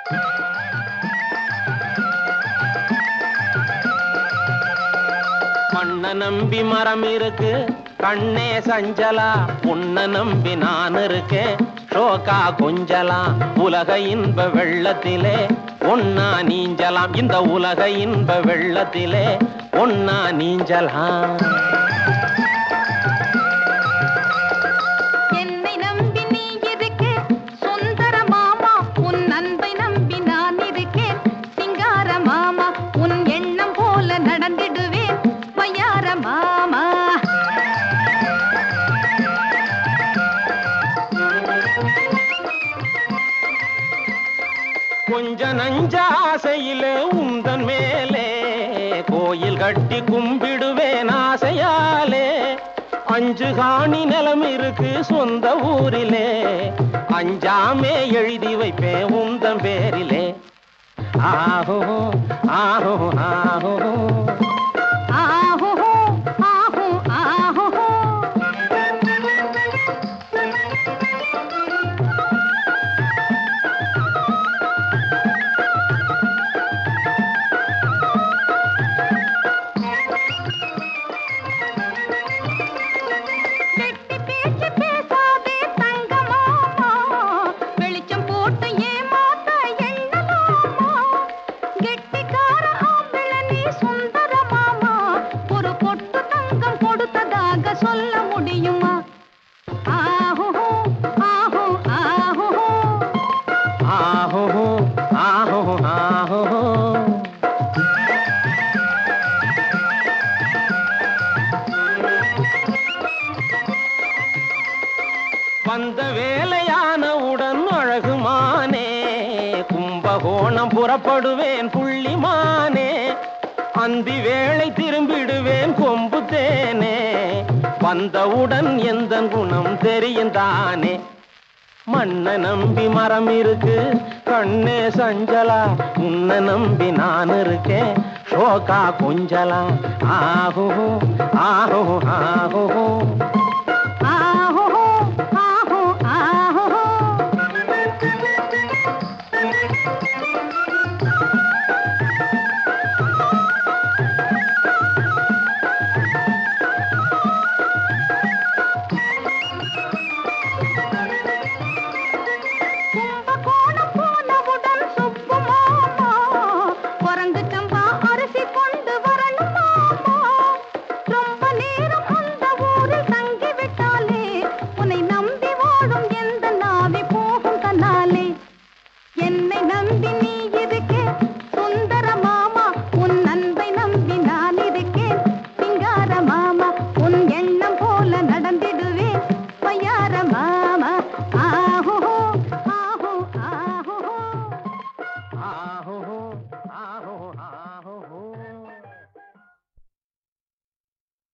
மண்ண நம்பி மரம் இருக்கு கண்ணே சஞ்சலா உன்ன நம்பி நான் இருக்கேன் ஷோகா கொஞ்சலா உலக இன்ப வெள்ளத்திலே ஒன்னா நீஞ்சலாம் இந்த உலக இன்ப வெள்ளத்திலே ஒன்னா நீஞ்சலாம் என்னை நம்பி நீ இருக்க சுந்தர மாமா உன் அன்பை நம்பி நான் இருக்கேன் சிங்கார மாமா உன் எண்ணம் போல நடந்திடுவேன் மையார மாமா கொஞ்ச நஞ்ச ஆசையிலே உந்தன் மேலே கோயில் கட்டி கும்பிடுவேன் ஆசையாலே அஞ்சு காணி நிலம் இருக்கு சொந்த ஊரிலே அஞ்சாமே எழுதி வைப்பேன் உந்தன் பேரிலே ஆஹோ ஆஹோ ஆஹோ ஆஹோ ஆஹோ ஆஹோ கெட்டி பேச்சு பேசாதே தங்கமாமா வெளிச்சம் போட்டு ஏமாத்த எண்ணலாமா கெட்டிக்கார ஆம்பிள நீ சுந்தர மாமா ஒரு பொட்டு தங்கம் கொடுத்ததாக சொல்ல முடியுமா ஆஹோ ஆஹோ ஆஹோ ஆஹோ ஆஹோ ஆஹோ வந்த வேலையானவுடன் அழகுமானே கும்பகோணம் புறப்படுவேன் புள்ளிமானே அந்தி வேளை திரும்பிடுவேன் கொம்பு தேனே வந்தவுடன் எந்த குணம் தெரியும் தானே மண்ண நம்பி மரம் இருக்கு கண்ணே சஞ்சலா உன்னை நம்பி நான் இருக்கேன் ஷோகா கொஞ்சலா ஆஹோ ஆஹோ ஆஹோ ஆஹோ ஆஹோ ஆஹோ